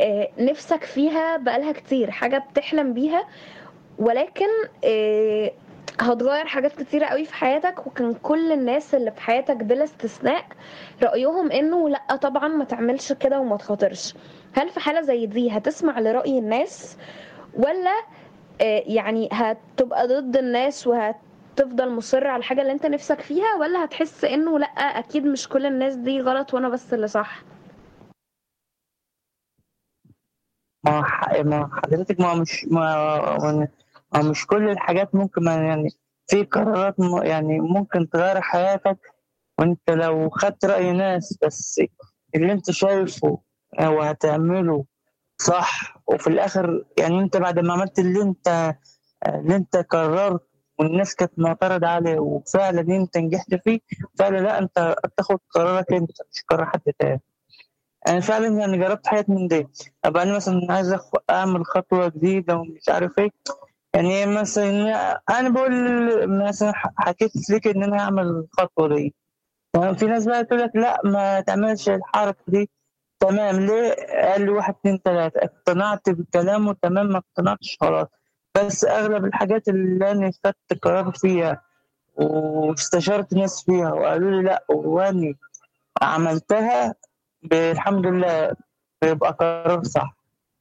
آه، نفسك فيها بقالها كتير حاجة بتحلم بيها ولكن آه، هتغير حاجات كتيرة قوي في حياتك وكان كل الناس اللي في حياتك بلا استثناء رأيهم انه لا طبعا ما تعملش كده وما تخاطرش هل في حالة زي دي هتسمع لرأي الناس ولا آه، يعني هتبقى ضد الناس وهتفضل مصر على الحاجة اللي انت نفسك فيها ولا هتحس انه لا اكيد مش كل الناس دي غلط وانا بس اللي صح ما هو ح- ما هو حضرتك ما هو مش ما ما ما هو مش كل الحاجات ممكن ما يعني في قرارات م- يعني ممكن تغير حياتك وانت لو خدت رأي ناس بس اللي انت شايفه وهتعمله صح وفي الاخر يعني انت بعد ما عملت اللي انت اللي انت قررت والناس كانت معترضة عليه وفعلا انت نجحت فيه فعلا لا انت تاخد قرارك انت مش قرار حد تاني انا فعلا يعني جربت حاجات من دي ابقى انا مثلا عايز أخ- اعمل خطوه جديده ومش عارف ايه يعني مثلا انا بقول مثلا ح- حكيت لك ان انا هعمل الخطوه دي تمام في ناس بقى تقول لك لا ما تعملش الحركه دي تمام ليه قال لي واحد اتنين تلاته اقتنعت بكلامه تمام ما اقتنعتش خلاص بس اغلب الحاجات اللي انا خدت قرار فيها واستشرت ناس فيها وقالوا لي لا واني عملتها الحمد لله بيبقى قرار صح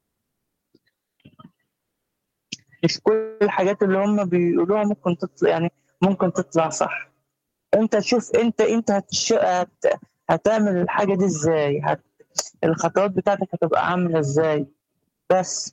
مش كل الحاجات اللي هم بيقولوها ممكن تطلع يعني ممكن تطلع صح انت تشوف انت انت هتش... هت... هتعمل الحاجه دي ازاي هت... الخطوات بتاعتك هتبقى عامله ازاي بس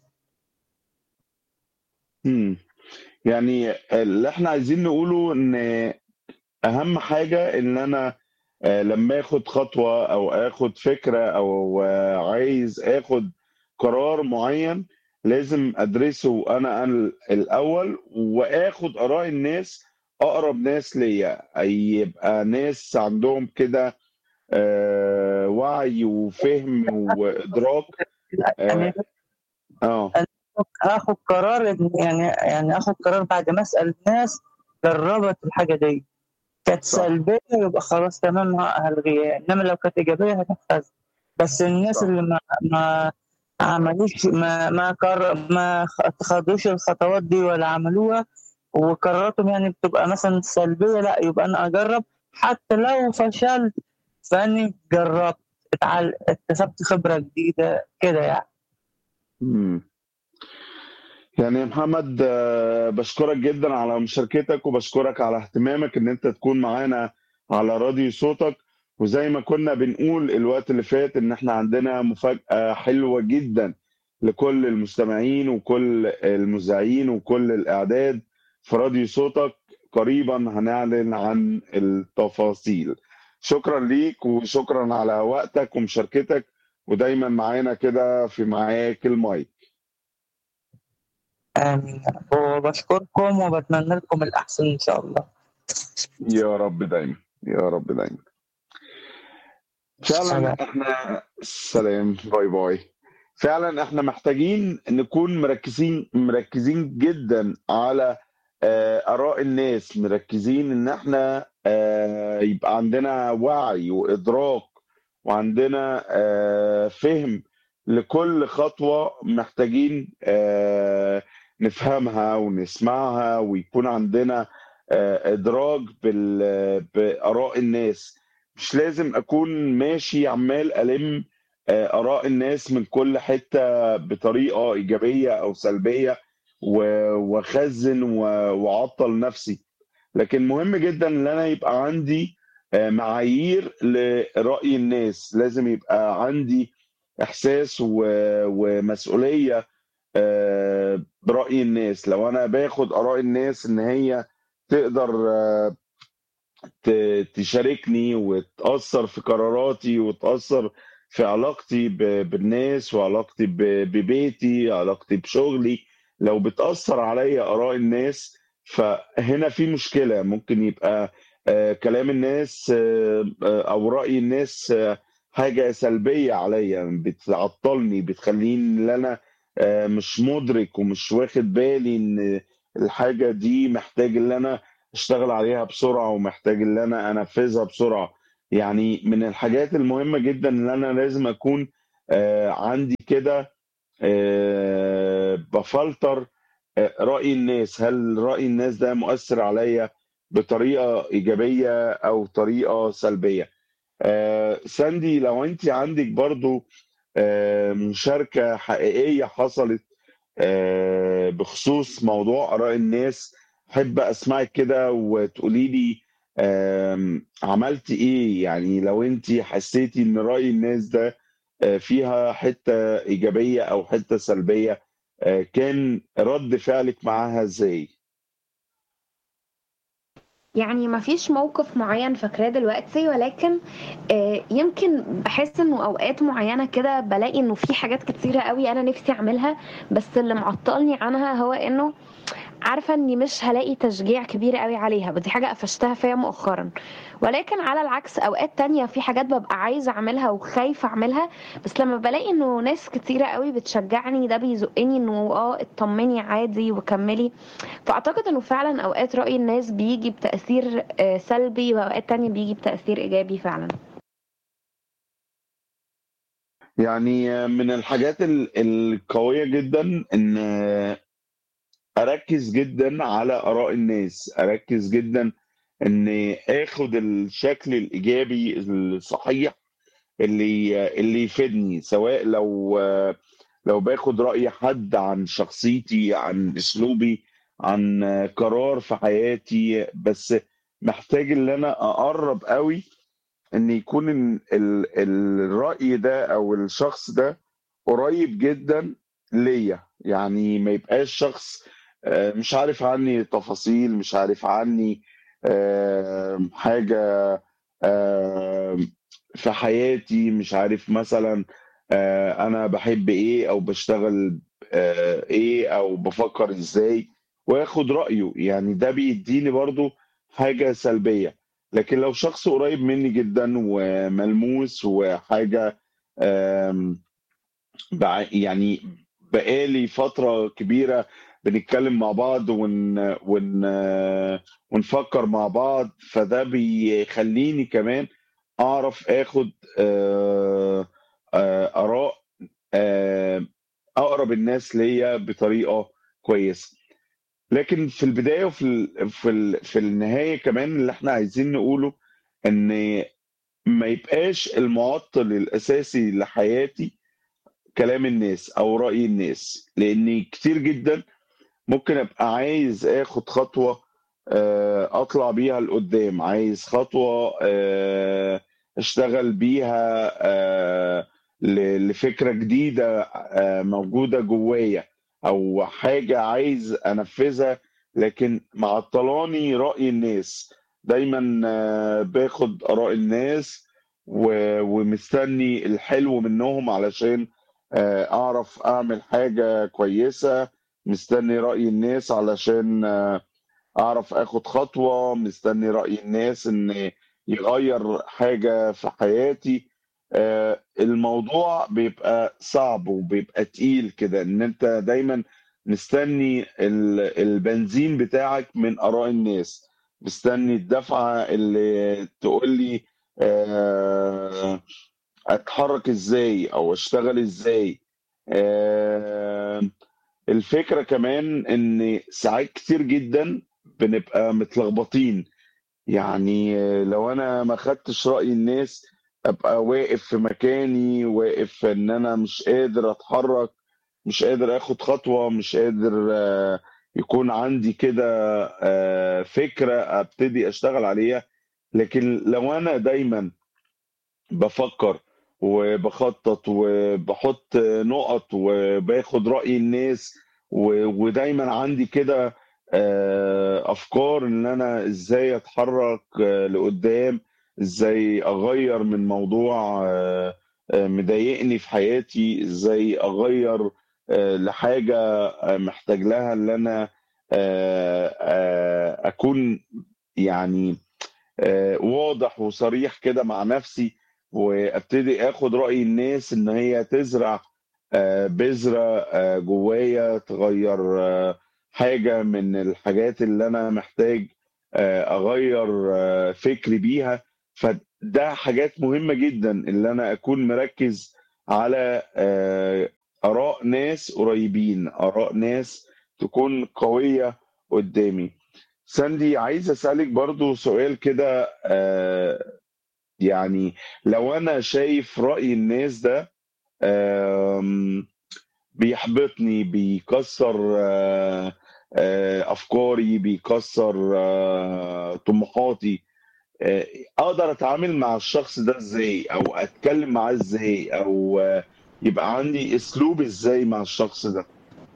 مم. يعني اللي احنا عايزين نقوله ان اهم حاجة ان انا آه، لما اخد خطوة او اخد فكرة او آه، عايز اخد قرار معين لازم ادرسه انا ال- الاول واخد اراء الناس اقرب ناس ليا أي يبقى ناس عندهم كده آه، وعي وفهم وادراك يعني اه اخد قرار إن- يعني يعني اخد قرار بعد ما اسال ناس جربت الحاجه دي كانت صح. سلبيه يبقى خلاص تمام هلغيها انما لو كانت ايجابيه هتنفذ بس الناس صح. اللي ما ما عملوش ما ما قر... ما خ- خدوش الخطوات دي ولا عملوها وقراراتهم يعني بتبقى مثلا سلبيه لا يبقى انا اجرب حتى لو فشلت فاني جربت اتعل... اكتسبت خبره جديده كده يعني مم. يعني يا محمد آه، بشكرك جدا على مشاركتك وبشكرك على اهتمامك ان انت تكون معانا على راديو صوتك وزي ما كنا بنقول الوقت اللي فات ان احنا عندنا مفاجأة حلوة جدا لكل المستمعين وكل المذيعين وكل الاعداد في راديو صوتك قريبا هنعلن عن التفاصيل شكرا ليك وشكرا على وقتك ومشاركتك ودايما معانا كده في معاك المايك آمين وبشكركم وبتمنى لكم الأحسن إن شاء الله يا رب دايما يا رب دايما فعلا سلام. احنا سلام باي باي فعلا احنا محتاجين نكون مركزين مركزين جدا على آه، اراء الناس مركزين ان احنا آه، يبقى عندنا وعي وادراك وعندنا آه، فهم لكل خطوة محتاجين آه، نفهمها ونسمعها ويكون عندنا آه، ادراك بال- باراء الناس مش لازم اكون ماشي عمال الم آه، اراء الناس من كل حته بطريقه ايجابيه او سلبيه و- واخزن و- واعطل نفسي لكن مهم جدا ان انا يبقى عندي آه، معايير لراي الناس لازم يبقى عندي احساس و- ومسؤوليه آه، براي الناس لو انا باخد اراء الناس ان هي تقدر آه، ت- تشاركني وتأثر في قراراتي وتأثر في علاقتي ب- بالناس وعلاقتي ب- ببيتي علاقتي بشغلي لو بتأثر عليا آراء الناس فهنا في مشكلة ممكن يبقى آه، كلام الناس آه، آه، أو رأي الناس آه، حاجة سلبية عليا بتعطلني بتخليني ان انا آه، مش مدرك ومش واخد بالي ان الحاجة دي محتاج ان انا اشتغل عليها بسرعة ومحتاج ان انا انفذها بسرعة يعني من الحاجات المهمة جدا ان انا لازم اكون آه، عندي كده آه، بفلتر آه، رأي الناس هل رأي الناس ده مؤثر عليا بطريقة إيجابية أو طريقة سلبية آه، ساندي لو أنت عندك برضو آه، مشاركة حقيقية حصلت آه، بخصوص موضوع آراء الناس أحب أسمعك كده وتقولي لي آم، عملتي إيه يعني لو أنت حسيتي إن رأي الناس ده آه، فيها حتة إيجابية أو حتة سلبية آه، كان رد فعلك معاها إزاي؟ يعني ما فيش موقف معين فاكراه دلوقتي ولكن آه، يمكن بحس انه اوقات معينه كده بلاقي انه في حاجات كتيره قوي انا نفسي اعملها بس اللي معطلني عنها هو انه عارفه اني مش هلاقي تشجيع كبير قوي عليها ودي حاجه قفشتها فيا مؤخرا ولكن على العكس اوقات تانية في حاجات ببقى عايزه اعملها وخايفه اعملها بس لما بلاقي انه ناس كتيره قوي بتشجعني ده بيزقني انه اه اطمني عادي وكملي فاعتقد انه فعلا اوقات راي الناس بيجي بتاثير آه، سلبي واوقات تانية بيجي بتاثير ايجابي فعلا يعني من الحاجات ال- القوية جدا إن أركز جدا على آراء الناس أركز جدا إن آخد الشكل الإيجابي الصحيح اللي اللي يفيدني سواء لو لو باخد رأي حد عن شخصيتي عن أسلوبي عن قرار في حياتي بس محتاج ان انا اقرب قوي ان يكون ال- ال- الرأي ده او الشخص ده قريب جدا ليا يعني ما يبقاش شخص آه، مش عارف عني تفاصيل مش عارف عني آه، حاجة آه، في حياتي مش عارف مثلا آه، انا بحب ايه او بشتغل آه، ايه او بفكر ازاي واخد رأيه يعني ده بيديني برضو حاجة سلبية لكن لو شخص قريب مني جدا وملموس وحاجة آم، بع- يعني بقالي فترة كبيرة بنتكلم مع بعض ون ون ونفكر مع بعض فده بيخليني كمان أعرف آخد آه، آه، آراء آه، أقرب الناس ليا بطريقة كويسة لكن في البداية وفي ال... في ال... في النهاية كمان اللي احنا عايزين نقوله ان ما يبقاش المعطل الأساسي لحياتي كلام الناس او رأي الناس لان كتير جدا ممكن ابقى عايز اخد خطوة آه، اطلع بيها لقدام عايز خطوة آه، اشتغل بيها آه، ل- لفكرة جديدة آه، موجودة جوايا او حاجة عايز انفذها لكن معطلاني رأي الناس دايما آه، باخد آراء الناس و- ومستني الحلو منهم علشان آه، اعرف اعمل حاجة كويسة مستني رأي الناس علشان آه، اعرف اخد خطوة مستني رأي الناس ان يغير حاجة في حياتي آه، الموضوع بيبقى صعب وبيبقى تقيل كده ان انت دايما مستني ال- البنزين بتاعك من آراء الناس مستني الدفعة اللي تقول لي آه، اتحرك ازاي او اشتغل ازاي آه، الفكرة كمان ان ساعات كتير جدا بنبقى متلخبطين يعني لو انا ما خدتش رأي الناس ابقى واقف في مكاني واقف ان انا مش قادر اتحرك مش قادر اخد خطوة مش قادر آه، يكون عندي كده آه، فكرة ابتدي اشتغل عليها لكن لو انا دايما بفكر وبخطط وبحط نقط وباخد رأي الناس و- ودايما عندي كده آه، أفكار إن أنا إزاي أتحرك آه، لقدام إزاي أغير من موضوع آه، آه، مضايقني في حياتي إزاي أغير آه، لحاجة آه، محتاج لها اللي أنا آه، آه، أكون يعني آه، واضح وصريح كده مع نفسي وابتدي اخد رأي الناس ان هي تزرع آه، بذرة آه، جوايا تغير آه، حاجة من الحاجات اللي انا محتاج آه، اغير آه، فكري بيها فده حاجات مهمة جدا اللي انا اكون مركز على آه، آراء آراء ناس قريبين آراء ناس تكون قوية قدامي ساندي عايز أسألك برضو سؤال كده آه يعني لو أنا شايف رأي الناس ده آم، بيحبطني بيكسر آه، آه، افكاري بيكسر آه، طموحاتي آه، اقدر اتعامل مع الشخص ده ازاي او اتكلم معاه ازاي او آه، يبقى عندي اسلوب ازاي مع الشخص ده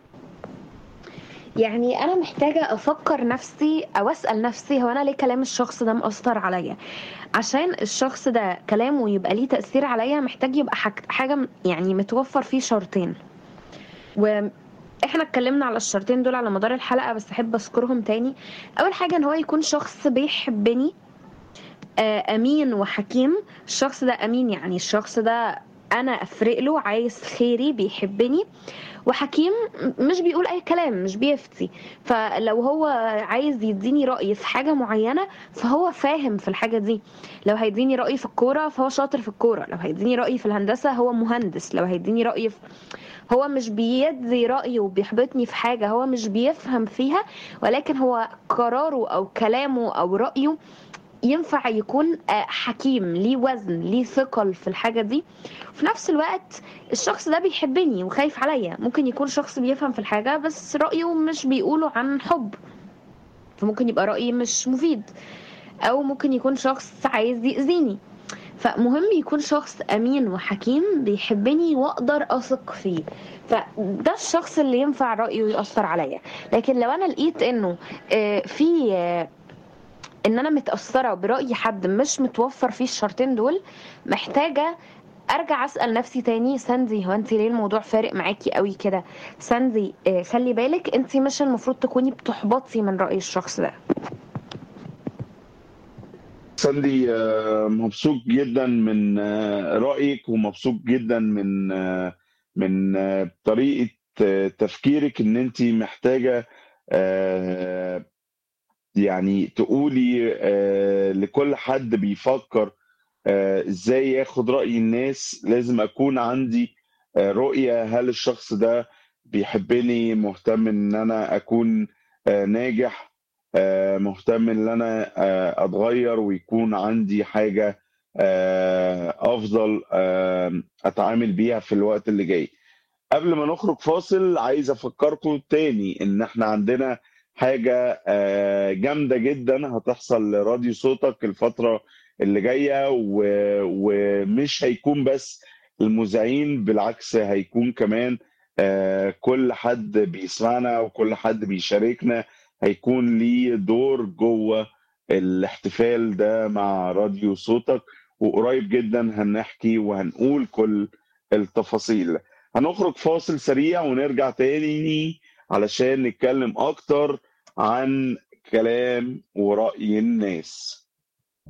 يعني انا محتاجه افكر نفسي او اسال نفسي هو انا ليه كلام الشخص ده مأثر عليا عشان الشخص ده كلامه يبقى ليه تأثير عليا محتاج يبقى حاج- حاجه م- يعني متوفر فيه شرطين واحنا اتكلمنا على الشرطين دول على مدار الحلقه بس احب اذكرهم تاني اول حاجه ان هو يكون شخص بيحبني آه، امين وحكيم الشخص ده امين يعني الشخص ده انا افرق له عايز خيري بيحبني وحكيم مش بيقول اي كلام مش بيفتي فلو هو عايز يديني رأي في حاجة معينة فهو فاهم في الحاجة دي لو هيديني رأي في الكورة فهو شاطر في الكورة لو هيديني رأي في الهندسة هو مهندس لو هيديني رأي في هو مش بيدي رأيه وبيحبطني في حاجة هو مش بيفهم فيها ولكن هو قراره أو كلامه أو رأيه ينفع يكون آه، حكيم ليه وزن ليه ثقل في الحاجة دي في نفس الوقت الشخص ده بيحبني وخايف عليا ممكن يكون شخص بيفهم في الحاجة بس رأيه مش بيقوله عن حب فممكن يبقى رأيي مش مفيد أو ممكن يكون شخص عايز يأذيني فمهم يكون شخص أمين وحكيم بيحبني وأقدر أثق فيه فده الشخص اللي ينفع رأيه يأثر عليا لكن لو أنا لقيت إنه آه، في آه، ان انا متاثره براي حد مش متوفر فيه الشرطين دول محتاجه ارجع اسال نفسي تاني ساندي هو انت ليه الموضوع فارق معاكي قوي كده ساندي آه، خلي بالك انت مش المفروض تكوني بتحبطي من راي الشخص ده ساندي آه، مبسوط جدا من آه، رأيك ومبسوط جدا من آه، من آه، طريقة آه، تفكيرك ان انت محتاجة آه، يعني تقولي آه، لكل حد بيفكر آه، ازاي ياخد رأي الناس لازم اكون عندي آه، رؤية هل الشخص ده بيحبني مهتم ان انا اكون آه، ناجح آه، مهتم ان انا آه، اتغير ويكون عندي حاجة آه، افضل آه، اتعامل بيها في الوقت اللي جاي قبل ما نخرج فاصل عايز افكركم تاني ان احنا عندنا حاجة آه، جامدة جدا هتحصل لراديو صوتك الفترة اللي جاية و- ومش هيكون بس المذيعين بالعكس هيكون كمان آه، كل حد بيسمعنا وكل حد بيشاركنا هيكون ليه دور جوه الاحتفال ده مع راديو صوتك وقريب جدا هنحكي وهنقول كل التفاصيل هنخرج فاصل سريع ونرجع تاني علشان نتكلم اكتر عن كلام ورأي الناس